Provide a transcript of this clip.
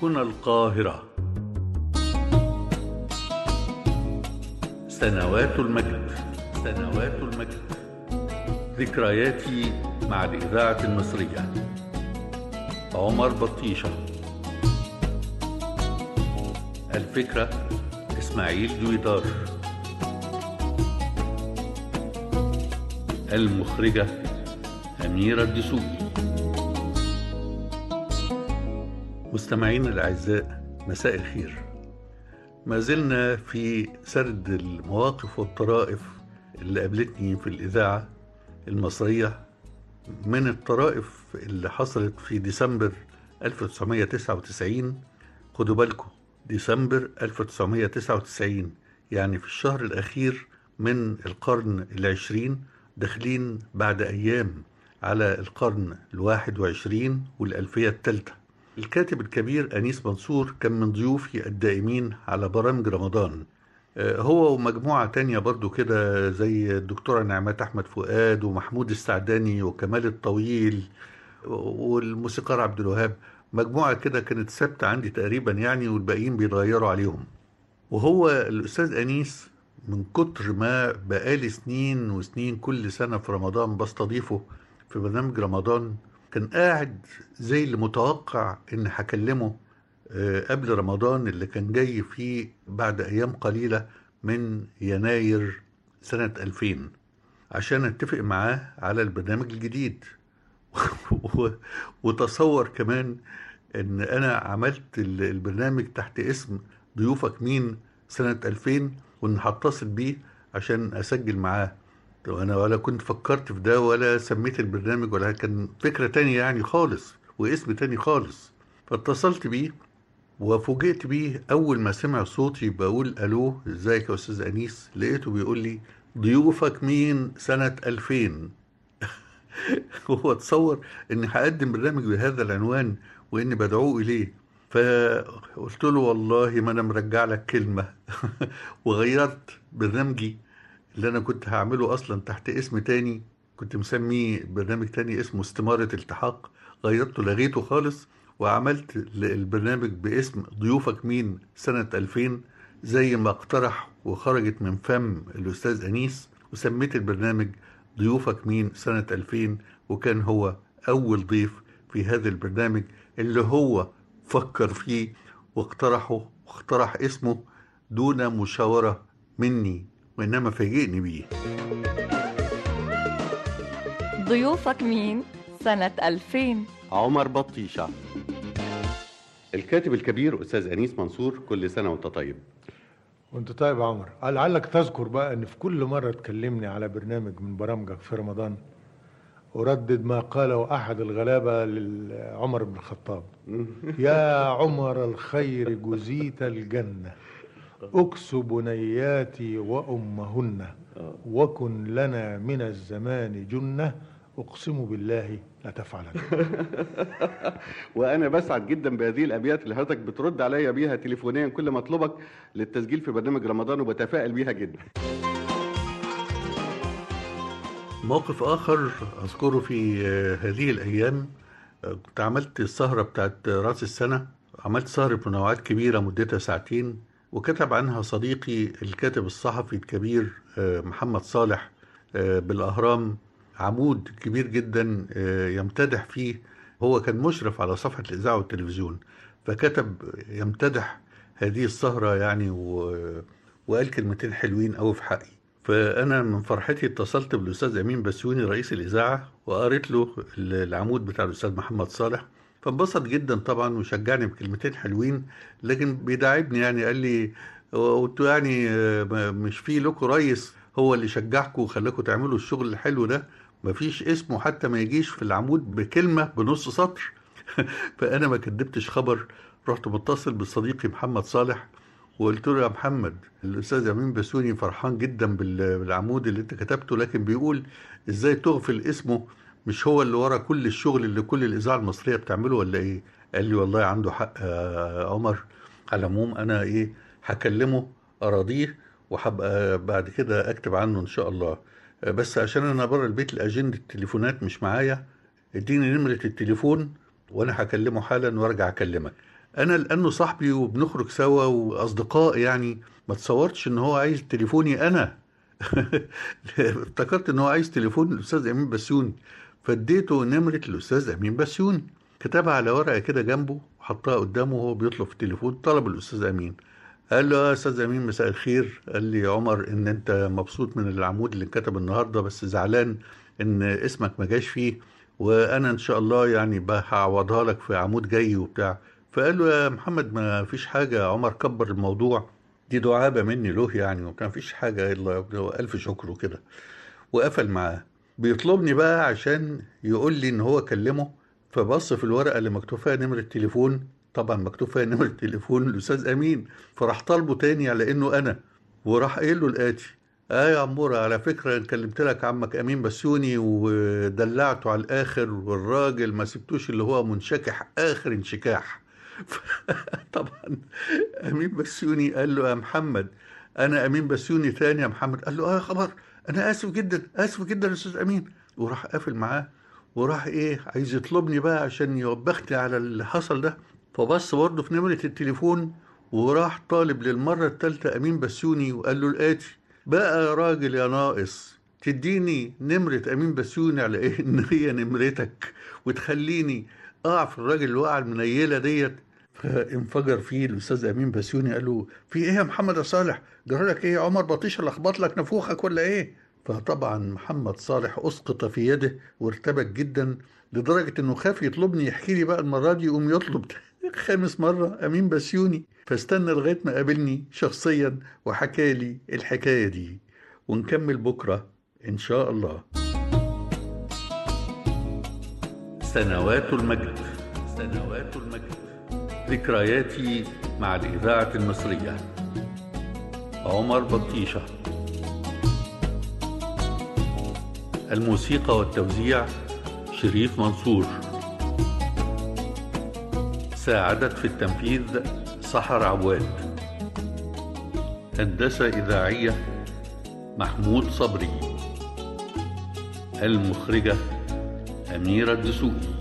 هنا القاهرة سنوات المجد سنوات المجد ذكرياتي مع الإذاعة المصرية عمر بطيشة الفكرة إسماعيل دويدار المخرجة أميرة الدسوقي مستمعينا الأعزاء مساء الخير ما زلنا في سرد المواقف والطرائف اللي قابلتني في الإذاعة المصرية من الطرائف اللي حصلت في ديسمبر 1999 خدوا بالكم ديسمبر 1999 يعني في الشهر الأخير من القرن العشرين داخلين بعد أيام على القرن الواحد وعشرين والألفية الثالثة الكاتب الكبير أنيس منصور كان من ضيوفي الدائمين على برامج رمضان هو ومجموعة تانية برضو كده زي الدكتورة نعمات أحمد فؤاد ومحمود السعداني وكمال الطويل والموسيقار عبد الوهاب مجموعة كده كانت ثابتة عندي تقريبا يعني والباقيين بيتغيروا عليهم وهو الأستاذ أنيس من كتر ما بقالي سنين وسنين كل سنة في رمضان بستضيفه في برنامج رمضان كان قاعد زي اللي متوقع ان هكلمه قبل رمضان اللي كان جاي فيه بعد ايام قليله من يناير سنه 2000 عشان اتفق معاه على البرنامج الجديد وتصور كمان ان انا عملت البرنامج تحت اسم ضيوفك مين سنه 2000 وان هتصل بيه عشان اسجل معاه انا ولا كنت فكرت في ده ولا سميت البرنامج ولا كان فكره تانية يعني خالص واسم تاني خالص فاتصلت بيه وفوجئت بيه اول ما سمع صوتي بقول الو ازيك يا استاذ انيس لقيته بيقول لي ضيوفك مين سنه 2000 هو تصور اني هقدم برنامج بهذا العنوان واني بدعوه اليه فقلت له والله ما انا مرجع لك كلمه وغيرت برنامجي اللي انا كنت هعمله اصلا تحت اسم تاني كنت مسميه برنامج تاني اسمه استمارة التحاق غيرته لغيته خالص وعملت البرنامج باسم ضيوفك مين سنة 2000 زي ما اقترح وخرجت من فم الأستاذ أنيس وسميت البرنامج ضيوفك مين سنة 2000 وكان هو أول ضيف في هذا البرنامج اللي هو فكر فيه واقترحه واقترح اسمه دون مشاورة مني وإنما فاجئني بيه ضيوفك مين سنة 2000 عمر بطيشة الكاتب الكبير أستاذ أنيس منصور كل سنة وأنت طيب وانت طيب يا عمر لعلك تذكر بقى ان في كل مرة تكلمني على برنامج من برامجك في رمضان أردد ما قاله أحد الغلابة لعمر بن الخطاب يا عمر الخير جزيت الجنة أكس بنياتي وأمهن وكن لنا من الزمان جنة أقسم بالله لتفعلن وانا بسعد جدا بهذه الابيات اللي حضرتك بترد عليا بيها تليفونيا كل ما اطلبك للتسجيل في برنامج رمضان وبتفائل بيها جدا موقف آخر أذكره في هذه الأيام كنت عملت السهرة بتاعت رأس السنة عملت سهرة منوعات كبيرة مدتها ساعتين وكتب عنها صديقي الكاتب الصحفي الكبير محمد صالح بالأهرام عمود كبير جدا يمتدح فيه هو كان مشرف على صفحة الإذاعة والتلفزيون فكتب يمتدح هذه السهرة يعني و... وقال كلمتين حلوين قوي في حقي فأنا من فرحتي اتصلت بالأستاذ أمين بسيوني رئيس الإذاعة وقريت له العمود بتاع الأستاذ محمد صالح فانبسط جدا طبعا وشجعني بكلمتين حلوين لكن بيداعبني يعني قال لي وانتوا يعني مش في لكم ريس هو اللي شجعكم وخلاكم تعملوا الشغل الحلو ده مفيش اسمه حتى ما يجيش في العمود بكلمة بنص سطر فأنا ما كدبتش خبر رحت متصل بصديقي محمد صالح وقلت له يا محمد الأستاذ أمين بسوني فرحان جدا بالعمود اللي أنت كتبته لكن بيقول إزاي تغفل اسمه مش هو اللي ورا كل الشغل اللي كل الإذاعة المصرية بتعمله ولا إيه؟ قال لي والله عنده حق يا عمر على العموم أنا إيه هكلمه أراضيه وهبقى بعد كده أكتب عنه إن شاء الله بس عشان أنا بره البيت الأجندة التليفونات مش معايا اديني نمرة التليفون وأنا هكلمه حالا وأرجع أكلمك انا لانه صاحبي وبنخرج سوا واصدقاء يعني ما تصورتش ان هو عايز تليفوني انا افتكرت ان هو عايز تليفون الاستاذ امين بسيوني فاديته نمره الاستاذ امين بسيوني كتبها على ورقه كده جنبه وحطها قدامه وهو بيطلب في التليفون طلب الاستاذ امين قال له يا استاذ امين مساء الخير قال لي يا عمر ان انت مبسوط من العمود اللي انكتب النهارده بس زعلان ان اسمك ما جاش فيه وانا ان شاء الله يعني بقى هعوضها لك في عمود جاي وبتاع فقال له يا محمد ما فيش حاجه يا عمر كبر الموضوع دي دعابه مني له يعني وما فيش حاجه الا الف شكر وكده وقفل معاه بيطلبني بقى عشان يقول لي ان هو كلمه فبص في الورقه اللي مكتوب فيها نمره تليفون طبعا مكتوب فيها نمره تليفون الاستاذ امين فراح طالبه تاني على انه انا وراح قايل له الاتي اه يا عمورة على فكرة أنا كلمت لك عمك أمين بسيوني ودلعته على الآخر والراجل ما سبتوش اللي هو منشكح آخر انشكاح طبعا أمين بسيوني قال له يا محمد أنا أمين بسيوني تاني يا محمد قال له آه يا خبر أنا آسف جدا آسف جدا يا أستاذ أمين وراح قافل معاه وراح إيه عايز يطلبني بقى عشان يوبخني على اللي حصل ده فبص برضه في نمرة التليفون وراح طالب للمرة التالتة أمين بسيوني وقال له الآتي بقى يا راجل يا ناقص تديني نمرة أمين بسيوني على إيه إن هي نمرتك وتخليني أقع في الراجل اللي وقع المنيلة ديت فانفجر فيه الأستاذ أمين بسيوني قال له في إيه يا محمد يا صالح جرى لك إيه يا عمر بطيشة لخبط لك نفوخك ولا إيه فطبعا محمد صالح أسقط في يده وارتبك جدا لدرجة إنه خاف يطلبني يحكي لي بقى المرة دي يقوم يطلب خامس مرة أمين بسيوني فاستنى لغاية ما قابلني شخصيا وحكى لي الحكاية دي ونكمل بكرة إن شاء الله سنوات المجد سنوات المجد ذكرياتي مع الإذاعة المصرية عمر بطيشة الموسيقى والتوزيع شريف منصور ساعدت في التنفيذ سحر عواد هندسة إذاعية محمود صبري المخرجة أميرة الدسوقي